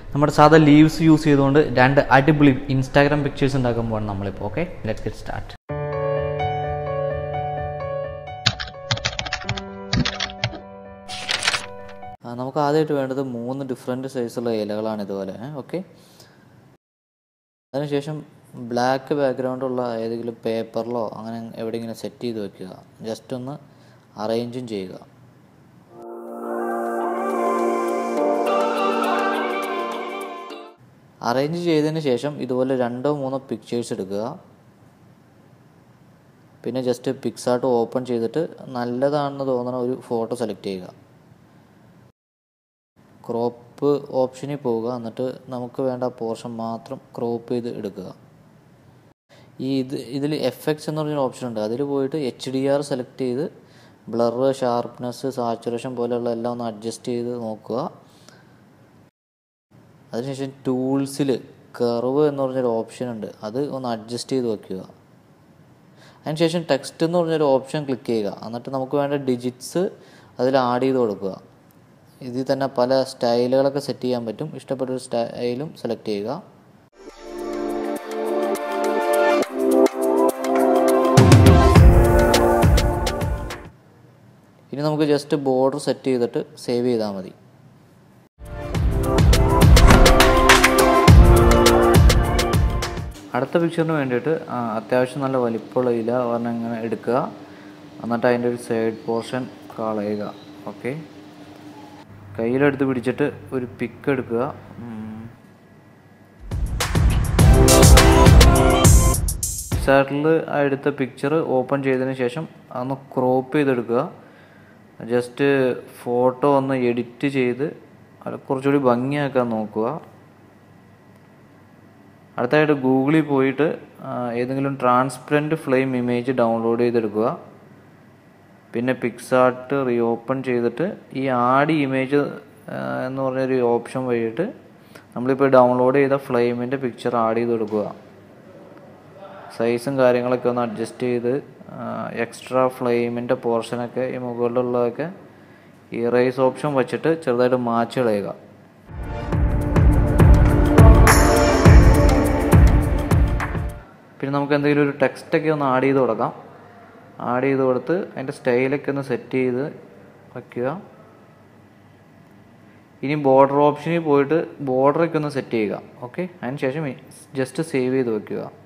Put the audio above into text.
നമ്മുടെ സാധാ leaves use ചെയ്തുകൊണ്ട് രണ്ട് അടിപൊളി ഇൻസ്റ്റാഗ്രാം പിക്ചേഴ്സ് ഉണ്ടാക്കാൻ പോകണം നമ്മളിപ്പോൾ ഓക്കെ ലെറ്റ് ഗെറ്റ് സ്റ്റാർട്ട് നമുക്ക് ആദ്യമായിട്ട് വേണ്ടത് മൂന്ന് ഡിഫറെൻറ്റ് സൈസുള്ള ഇലകളാണ് ഇതുപോലെ ഓക്കെ അതിനുശേഷം ബ്ലാക്ക് ബാക്ക്ഗ്രൗണ്ടുള്ള ഏതെങ്കിലും പേപ്പറിലോ അങ്ങനെ എവിടെയെങ്കിലും സെറ്റ് ചെയ്ത് വെക്കുക ജസ്റ്റ് ഒന്ന് അറേഞ്ചും ചെയ്യുക അറേഞ്ച് ചെയ്തതിന് ശേഷം ഇതുപോലെ രണ്ടോ മൂന്നോ പിക്ചേഴ്സ് എടുക്കുക പിന്നെ ജസ്റ്റ് പിക്സാർട്ട് ഓപ്പൺ ചെയ്തിട്ട് നല്ലതാണെന്ന് തോന്നുന്ന ഒരു ഫോട്ടോ സെലക്ട് ചെയ്യുക ക്രോപ്പ് ഓപ്ഷനിൽ പോവുക എന്നിട്ട് നമുക്ക് വേണ്ട പോർഷൻ മാത്രം ക്രോപ്പ് ചെയ്ത് എടുക്കുക ഈ ഇത് ഇതിൽ എഫക്ട്സ് എന്ന് പറഞ്ഞൊരു ഓപ്ഷൻ ഉണ്ട് അതിൽ പോയിട്ട് എച്ച് ഡി ആർ സെലക്ട് ചെയ്ത് ബ്ലർ ഷാർപ്നെസ് സാച്ചുറേഷൻ പോലെയുള്ള എല്ലാം ഒന്ന് അഡ്ജസ്റ്റ് ചെയ്ത് നോക്കുക അതിനുശേഷം ടൂൾസിൽ കർവ് എന്ന് പറഞ്ഞൊരു ഓപ്ഷൻ ഉണ്ട് അത് ഒന്ന് അഡ്ജസ്റ്റ് ചെയ്ത് വെക്കുക അതിനുശേഷം ടെക്സ്റ്റ് എന്ന് പറഞ്ഞൊരു ഓപ്ഷൻ ക്ലിക്ക് ചെയ്യുക എന്നിട്ട് നമുക്ക് വേണ്ട ഡിജിറ്റ്സ് അതിൽ ആഡ് ചെയ്ത് കൊടുക്കുക ഇതിൽ തന്നെ പല സ്റ്റൈലുകളൊക്കെ സെറ്റ് ചെയ്യാൻ പറ്റും ഇഷ്ടപ്പെട്ട ഒരു സ്റ്റൈലും സെലക്ട് ചെയ്യുക ഇനി നമുക്ക് ജസ്റ്റ് ബോർഡർ സെറ്റ് ചെയ്തിട്ട് സേവ് ചെയ്താൽ മതി അടുത്ത പിക്ചറിന് വേണ്ടിയിട്ട് അത്യാവശ്യം നല്ല വലിപ്പമുള്ള ഇല പറഞ്ഞ ഇങ്ങനെ എടുക്കുക എന്നിട്ട് അതിൻ്റെ ഒരു സൈഡ് പോർഷൻ കളയുക ഓക്കെ കയ്യിലെടുത്ത് പിടിച്ചിട്ട് ഒരു പിക്ക് എടുക്കുക പിക്സാർട്ടിൽ എടുത്ത പിക്ചർ ഓപ്പൺ ചെയ്തതിന് ശേഷം അതൊന്ന് ക്രോപ്പ് ചെയ്തെടുക്കുക ജസ്റ്റ് ഫോട്ടോ ഒന്ന് എഡിറ്റ് ചെയ്ത് അത് കുറച്ചുകൂടി ഭംഗിയാക്കാൻ നോക്കുക അടുത്തായിട്ട് ഗൂഗിളിൽ പോയിട്ട് ഏതെങ്കിലും ട്രാൻസ്പെറൻറ്റ് ഫ്ലെയിം ഇമേജ് ഡൗൺലോഡ് ചെയ്തെടുക്കുക പിന്നെ പിക്സാർട്ട് റീ ഓപ്പൺ ചെയ്തിട്ട് ഈ ആഡ് ഇമേജ് എന്ന് പറഞ്ഞൊരു ഓപ്ഷൻ വഴിയിട്ട് നമ്മളിപ്പോൾ ഡൗൺലോഡ് ചെയ്ത ഫ്ലെയിമിൻ്റെ പിക്ചർ ആഡ് ചെയ്ത് കൊടുക്കുക സൈസും കാര്യങ്ങളൊക്കെ ഒന്ന് അഡ്ജസ്റ്റ് ചെയ്ത് എക്സ്ട്രാ ഫ്ലെയിമിൻ്റെ പോർഷനൊക്കെ ഈ മുകളിലുള്ളതൊക്കെ ഇറേസ് ഓപ്ഷൻ വെച്ചിട്ട് ചെറുതായിട്ട് മാച്ച് കളയുക പിന്നെ നമുക്ക് എന്തെങ്കിലും ഒരു ടെക്സ്റ്റൊക്കെ ഒന്ന് ആഡ് ചെയ്ത് കൊടുക്കാം ആഡ് ചെയ്ത് കൊടുത്ത് അതിൻ്റെ സ്റ്റൈലൊക്കെ ഒന്ന് സെറ്റ് ചെയ്ത് വയ്ക്കുക ഇനി ബോർഡർ ഓപ്ഷനിൽ പോയിട്ട് ബോർഡറൊക്കെ ഒന്ന് സെറ്റ് ചെയ്യുക ഓക്കെ അതിന് ശേഷം ജസ്റ്റ് സേവ് ചെയ്ത് വെക്കുക